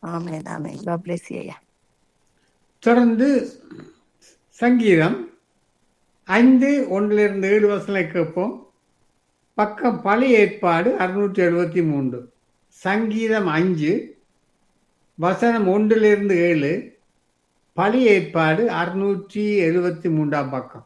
Amen amen God bless you ஐயா தொடர்ந்து சங்கீதம் ஐந்து ஒன்றிலிருந்து ஏழு வசனங்களை கேட்போம் பக்கம் பழைய ஏற்பாடு அறுநூற்றி எழுபத்தி மூன்று சங்கீதம் அஞ்சு வசனம் ஒன்றிலிருந்து ஏழு பழைய ஏற்பாடு அறுநூற்றி எழுபத்தி மூன்றாம் பக்கம்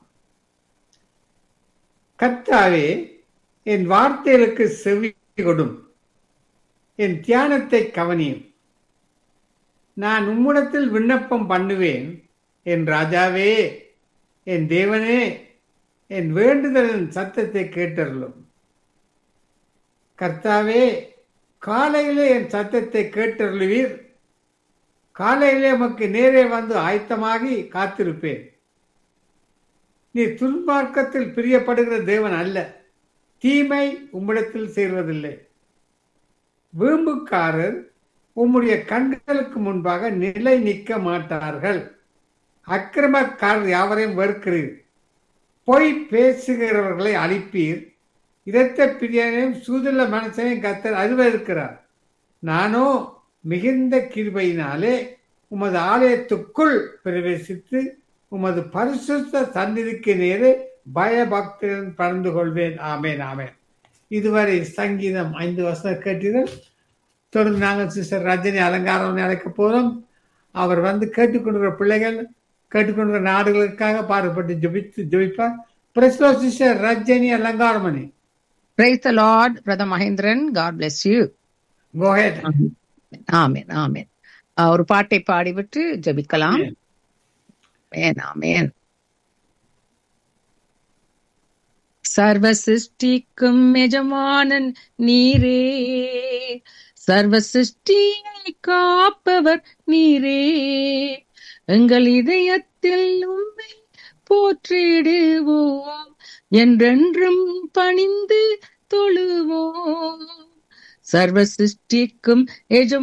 கர்த்தாவே என் வார்த்தைகளுக்கு செவி கொடும் என் தியானத்தை கவனியும் நான் உம்மிடத்தில் விண்ணப்பம் பண்ணுவேன் என் ராஜாவே என் தேவனே என் வேண்டுதலின் சத்தத்தை கேட்டருளும் கர்த்தாவே காலையிலே என் சத்தத்தை கேட்டருளுவீர் காலையிலே உமக்கு நேரே வந்து ஆயத்தமாகி காத்திருப்பேன் நீ துன்மார்க்கத்தில் பிரியப்படுகிற தேவன் அல்ல தீமை உம்மிடத்தில் சேர்வதில்லை வீம்புக்காரர் உம்முடைய கண்களுக்கு முன்பாக நிலை நிற்க மாட்டார்கள் அக்கிரமக்காரர் யாவரையும் வெறுக்கிறீர் பொய் பேசுகிறவர்களை அழிப்பீர் இரத்த பிரியனையும் சூதுள்ள மனசனையும் கத்தர் அறிவதற்கிறார் நானோ மிகுந்த கிருபையினாலே உமது ஆலயத்துக்குள் பிரவேசித்து உமது பரிசுத்த சந்நிதிக்கு நேரே பயபக்தியுடன் பறந்து கொள்வேன் ஆமேன் ஆமேன் இதுவரை சங்கீதம் ஐந்து வருஷம் கேட்டீர்கள் தொடர்ந்து நாங்கள் சிஸ்டர் ரஜினி அலங்காரம் அழைக்க போறோம் அவர் வந்து கேட்டுக்கொண்டிருக்கிற பிள்ளைகள் கேட்டுக்கொண்டிருக்கிற நாடுகளுக்காக பாடுபட்டு ஜபித்து ஜபிப்பார் பிரஸ்லோ sister Rajini Alangaramani Praise the Lord, Brother Mahindran. God bless you. Go ahead amen amen அஹ் ஒரு பாட்டை பாடிவிட்டு ஜெபிக்கலாம் ஆமென் ஆமென் சர்வ சிருஷ்டிக்கும் எஜமானன் நீரே சர்வ சிருஷ்டியை காப்பவர் நீரே எங்கள் இதயத்தில் உம்மை போற்றிடுவோம் என்றென்றும் பணிந்து தொழுவோம் சர்வ சிருஷ்டிக்கும் எஜமானன்